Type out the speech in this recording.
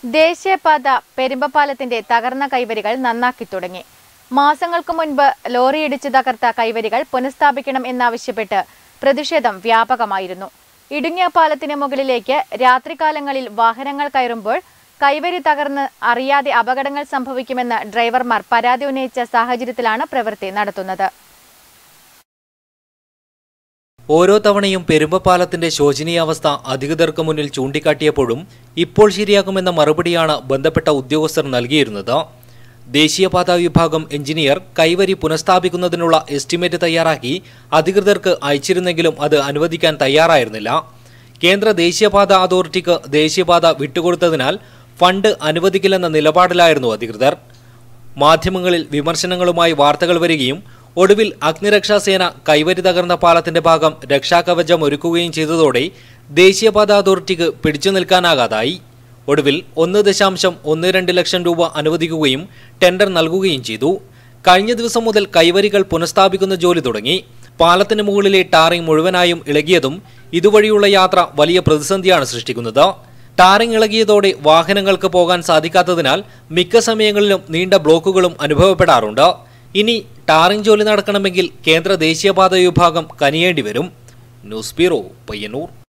ദേശീയപാത പെരുമ്പപ്പാലത്തിന്റെ തകർന്ന കൈവരികൾ നന്നാക്കി തുടങ്ങി മാസങ്ങൾക്ക് മുൻപ് ലോറിയിടിച്ച് തകർത്ത കൈവരികൾ പുനഃസ്ഥാപിക്കണം എന്നാവശ്യപ്പെട്ട് പ്രതിഷേധം വ്യാപകമായിരുന്നു ഇടുങ്ങിയ പാലത്തിന് മുകളിലേക്ക് രാത്രികാലങ്ങളിൽ വാഹനങ്ങൾ കയറുമ്പോൾ കൈവരി തകർന്ന് അറിയാതെ അപകടങ്ങൾ സംഭവിക്കുമെന്ന് ഡ്രൈവർമാർ പരാതി ഉന്നയിച്ച സാഹചര്യത്തിലാണ് പ്രവൃത്തി നടത്തുന്നത് ഓരോ തവണയും പെരുമ്പപ്പാലത്തിന്റെ ശോചനീയാവസ്ഥ അധികൃതർക്ക് മുന്നിൽ ചൂണ്ടിക്കാട്ടിയപ്പോഴും ഇപ്പോൾ ശരിയാക്കുമെന്ന മറുപടിയാണ് ബന്ധപ്പെട്ട ഉദ്യോഗസ്ഥർ നൽകിയിരുന്നത് ദേശീയപാത വിഭാഗം എഞ്ചിനീയർ കൈവരി പുനഃസ്ഥാപിക്കുന്നതിനുള്ള എസ്റ്റിമേറ്റ് തയ്യാറാക്കി അധികൃതർക്ക് അയച്ചിരുന്നെങ്കിലും അത് അനുവദിക്കാൻ തയ്യാറായിരുന്നില്ല കേന്ദ്ര ദേശീയപാത അതോറിറ്റിക്ക് ദേശീയപാത വിട്ടുകൊടുത്തതിനാൽ ഫണ്ട് അനുവദിക്കില്ലെന്ന നിലപാടിലായിരുന്നു അധികൃതർ മാധ്യമങ്ങളിൽ വിമർശനങ്ങളുമായി വാർത്തകൾ വരികയും ഒടുവിൽ അഗ്നിരക്ഷാസേന കൈവരി തകർന്ന പാലത്തിന്റെ ഭാഗം രക്ഷാകവചം ഒരുക്കുകയും ചെയ്തതോടെ ദേശീയപാത അതോറിറ്റിക്ക് പിടിച്ചു നിൽക്കാനാകാതായി ഒടുവിൽ ഒന്ന് ദശാംശം ഒന്ന് രണ്ട് ലക്ഷം രൂപ അനുവദിക്കുകയും ടെൻഡർ നൽകുകയും ചെയ്തു കഴിഞ്ഞ ദിവസം മുതൽ കൈവരികൾ പുനഃസ്ഥാപിക്കുന്ന ജോലി തുടങ്ങി പാലത്തിന് മുകളിലെ ടാറിംഗ് മുഴുവനായും ഇളകിയതും ഇതുവഴിയുള്ള യാത്ര വലിയ പ്രതിസന്ധിയാണ് സൃഷ്ടിക്കുന്നത് ടാറിംഗ് ഇളകിയതോടെ വാഹനങ്ങൾക്ക് പോകാൻ സാധിക്കാത്തതിനാൽ മിക്ക സമയങ്ങളിലും നീണ്ട ബ്ലോക്കുകളും അനുഭവപ്പെടാറുണ്ട് ഇനി ടാറിംഗ് ജോലി നടക്കണമെങ്കിൽ കേന്ദ്ര ദേശീയപാത വിഭാഗം കനിയേണ്ടി വരും ന്യൂസ് ബ്യൂറോ പയ്യന്നൂർ